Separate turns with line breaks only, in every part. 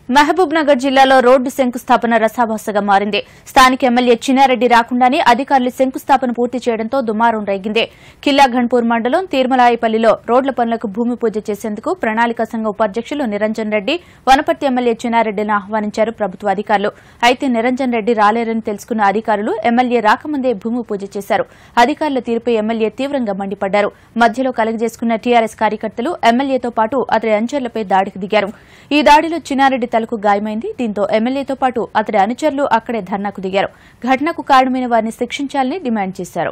మహబూబ్ నగర్ జిల్లాలో రోడ్డు శంకుస్థాపన రసాభాసగా మారింది స్థానిక ఎమ్మెల్యే చిన్నారెడ్డి రాకుండానే అధికారులు శంకుస్థాపన పూర్తి చేయడంతో దుమారం రేగింది కిల్లా ఘన్పూర్ మండలం తీర్మలాయిపల్లిలో రోడ్ల పనులకు భూమి పూజ చేసేందుకు ప్రణాళిక సంఘ ఉపాధ్యక్షులు నిరంజన్ రెడ్డి వనపర్తి ఎమ్మెల్యే చిన్నారెడ్డిని ఆహ్వానించారు ప్రభుత్వ అధికారులు అయితే నిరంజన్ రెడ్డి రాలేరని తెలుసుకున్న అధికారులు ఎమ్మెల్యే రాకముందే భూమి పూజ చేశారు అధికారుల తీరుపై ఎమ్మెల్యే తీవ్రంగా మండిపడ్డారు మధ్యలో కలగజేసుకున్న టీఆర్ఎస్ కార్యకర్తలు ఎమ్మెల్యేతో పాటు అతడి అనుచరులపై దాడికి దిగారు ఈ దాడిలో చిన్నారెడ్డి తలకు గాయమైంది దీంతో ఎమ్మెల్యేతో పాటు అతడి అనుచరులు అక్కడే ధర్నాకు దిగారు ఘటనకు కారణమైన వారిని శిక్షించాలని డిమాండ్ చేశారు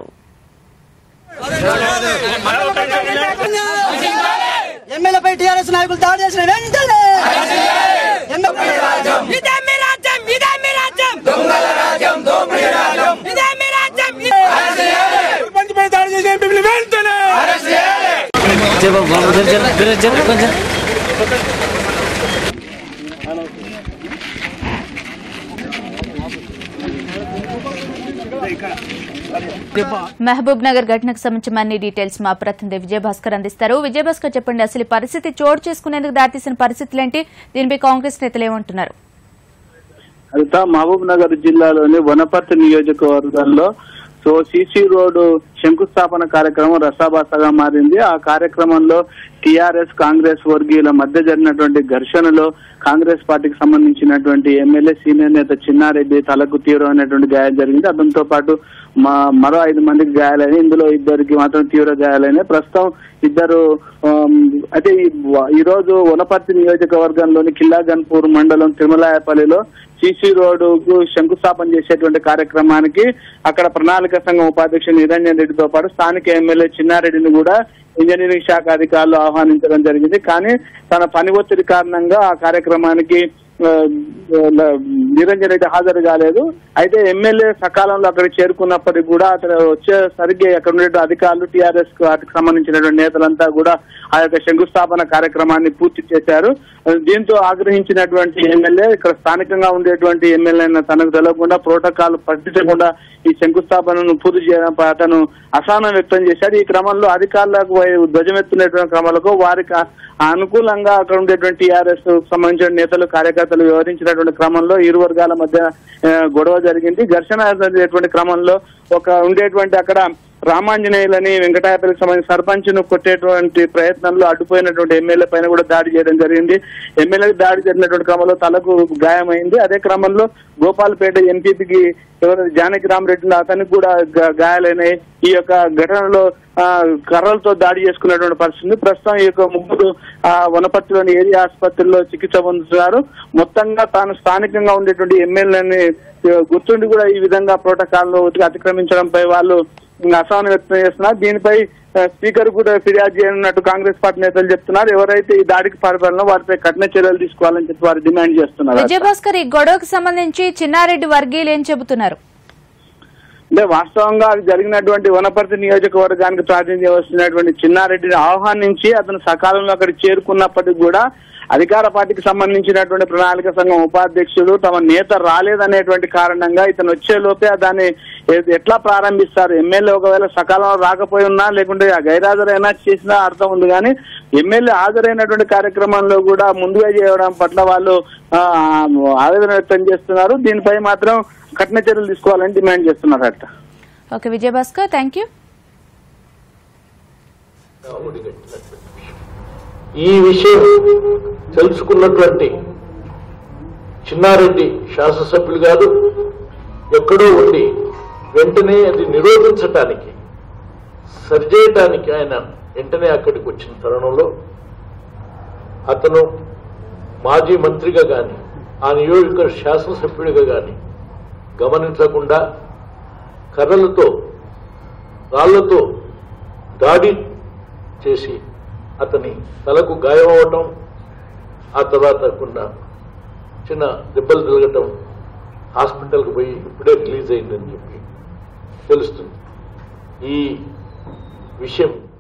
ఎమ్మెల్యేపై టీఆర్ఎస్ నాయకులు దాడి చేసిన వెంటనే ఎమ్మెల్యే
ఇదే మీ రాజ్యం ఇదే మీ రాజ్యం దొంగల రాజ్యం దోపిడీ రాజ్యం ఇదే మీ రాజ్యం
పంచిపై దాడి చేసిన ఎంపీలు వెంటనే
కొంచెం
మహబూబ్ నగర్ ఘటనకు సంబంధించిన అన్ని డీటెయిల్స్ మా ప్రతినిధి విజయభాస్కర్ అందిస్తారు విజయభాస్కర్ చెప్పండి అసలు ఈ పరిస్థితి చోటు చేసుకునేందుకు దారితీసిన పరిస్థితులేంటి దీనిపై కాంగ్రెస్ నేతలు ఏమంటున్నారు
అయితే మహబూబ్ నగర్ జిల్లాలోని వనపర్తి నియోజకవర్గంలో సో సిసి రోడ్డు శంకుస్థాపన కార్యక్రమం రసాభాసగా మారింది ఆ కార్యక్రమంలో టిఆర్ఎస్ కాంగ్రెస్ వర్గీయుల మధ్య జరిగినటువంటి ఘర్షణలో కాంగ్రెస్ పార్టీకి సంబంధించినటువంటి ఎమ్మెల్యే సీనియర్ నేత చిన్నారెడ్డి తలకు తీవ్రమైనటువంటి గాయాలు జరిగింది అతనితో పాటు మా- మరో ఐదు మందికి గాయాలైన ఇందులో ఇద్దరికి మాత్రం తీవ్ర గాయాలైనాయి ప్రస్తుతం ఇద్దరు ఆమ్, అయితే ఈ వ- ఈ రోజు వనపర్తి నియోజకవర్గంలోని కిల్లా గన్పూర్ మండలం తిరుమలాయపల్లిలో సిసి రోడ్డుకు శంకుస్థాపన చేసేటువంటి కార్యక్రమానికి అక్కడ ప్రణాళిక సంఘం ఉపాధ్యక్షుడు నిరంజన్ రెడ్డితో పాటు స్థానిక ఎమ్మెల్యే చిన్నారెడ్డిని కూడా ఇంజనీరింగ్ శాఖ అధికారులు ఆహ్వానించడం జరిగింది కానీ తన పని ఒత్తిడి కారణంగా ఆ కార్యక్రమానికి ఆ, ఆ, నిరంజన్ రెడ్డి హాజరు కాలేదు అయితే ఎమ్మెల్యే సకాలంలో అక్కడ చేరుకున్నప్పటికీ కూడా అతను వచ్చేసరికి అక్కడ ఉండే అధికారులు టీఆర్ఎస్ వాటికి సంబంధించినటువంటి నేతలంతా కూడా ఆ యొక్క శంకుస్థాపన కార్యక్రమాన్ని పూర్తి చేశారు దీంతో ఆగ్రహించినటువంటి ఎమ్మెల్యే ఇక్కడ స్థానికంగా ఉండేటువంటి ఎమ్మెల్యే తనకు తెలియకుండా ప్రోటోకాల్ పట్టించకుండా ఈ శంకుస్థాపనను పూర్తి చేయడం అతను అసహనం వ్యక్తం చేశాడు ఈ క్రమంలో అధికారులకు వై- ధ్వజమెత్తున్నటువంటి క్రమాలకు వారికి ఆ- అనుకూలంగా అక్కడ ఉండేటువంటి టీఆర్ఎస్ సంబంధించిన నేతలు కార్యకర్తలు వ్యవహరించినటువంటి క్రమంలో ఇరు వర్గాల మధ్య ఆ, గొడవ జరిగింది ఘర్షణ జరిగేటువంటి క్రమంలో ఒక ఉండేటువంటి అక్కడ రామాంజనేయులని వెంకటాయపల్లికి సంబంధించిన సర్పంచ్ ను కొట్టేటువంటి ప్రయత్నంలో అడ్డుపోయినటువంటి ఎమ్మెల్యే పైన కూడా దాడి చేయడం జరిగింది ఎమ్మెల్యేకి దాడి జరిగినటువంటి క్రమంలో తలకు గాయమైంది అదే క్రమంలో గోపాల్పేట ఎంపీపీకి ఎవరైతే జానకి రామరెడ్డి ఉందో అతనికి కూడా గా- గాయాలైనాయి ఈ యొక్క ఘటనలో ఆ, కర్రలతో దాడి చేసుకున్నటువంటి పరిస్థితి ఉంది. ప్రస్తుతం ఈ యొక్క ముగ్గురు ఆ, వనపర్తిలోని ఏరియా ఆసుపత్రిలో చికిత్స పొందుతున్నారు మొత్తంగా తాను స్థానికంగా ఉండేటువంటి ఎమ్మెల్యేని గుర్తుండి కూడా ఈ విధంగా ప్రోటోకాల్ అతిక్రమించడంపై వాళ్ళు అసహనం వ్యక్తం చేస్తున్నారు దీనిపై ఆ, స్పీకర్ కూడా ఫిర్యాదు చేయనున్నట్టు కాంగ్రెస్ పార్టీ నేతలు చెప్తున్నారు ఎవరైతే ఈ దాడికి పాల్పడాలో వారిపై కఠిన చర్యలు తీసుకోవాలని చెప్పి వారు డిమాండ్ చేస్తున్నారు
విజయభాస్కర్ ఈ గొడవకు సంబంధించి చిన్నారెడ్డి వర్గీయులు ఏం చెబుతున్నారు
అంటే వాస్తవంగా అది జరిగినటువంటి వనపర్తి నియోజకవర్గానికి ప్రాతినిధ్యం వస్తున్నటువంటి చిన్నారెడ్డిని ఆహ్వానించి అతను సకాలంలో అక్కడ చేరుకున్నప్పటికీ కూడా అధికార పార్టీకి సంబంధించినటువంటి ప్రణాళిక సంఘం ఉపాధ్యక్షుడు తమ నేత రాలేదనేటువంటి కారణంగా ఇతను వచ్చే లోపే దాన్ని ఎ- ఎట్లా ప్రారంభిస్తారు ఎమ్మెల్యే ఒకవేళ సకాలంలో రాకపోయి ఉన్నా లేకుంటే ఆ గైరాజరైనా చేసినా అర్థం ఉంది కానీ ఎమ్మెల్యే హాజరైనటువంటి కార్యక్రమంలో కూడా ముందుగా చేయడం పట్ల వాళ్ళు ఆ, ఆవేదన వ్యక్తం చేస్తున్నారు దీనిపై మాత్రం కఠిన చర్యలు తీసుకోవాలని డిమాండ్ చేస్తున్నారు అట్ట
ఓకే విజయభాస్కర్ థ్యాంక్ యూ
ఈ విషయం తెలుసుకున్నటువంటి చిన్నారెడ్డి శాసనసభ్యులు గారు ఎక్కడో ఉండి వెంటనే అది నిరోధించటానికి సరిచేయటానికి ఆయన వెంటనే అక్కడికి వచ్చిన తరుణంలో అతను మాజీ మంత్రిగా కానీ ఆ నియోజకవర్గ శాసనసభ్యుడిగా కానీ గమనించకుండా కర్రలతో రాళ్లతో దాడి చేసి అతని తలకు గాయం అవటం ఆ తర్వాత కొన్ని చిన్న దెబ్బలు తిరగటం హాస్పిటల్కి పోయి ఇప్పుడే రిలీజ్ అయిందని చెప్పి తెలుస్తుంది ఈ విషయం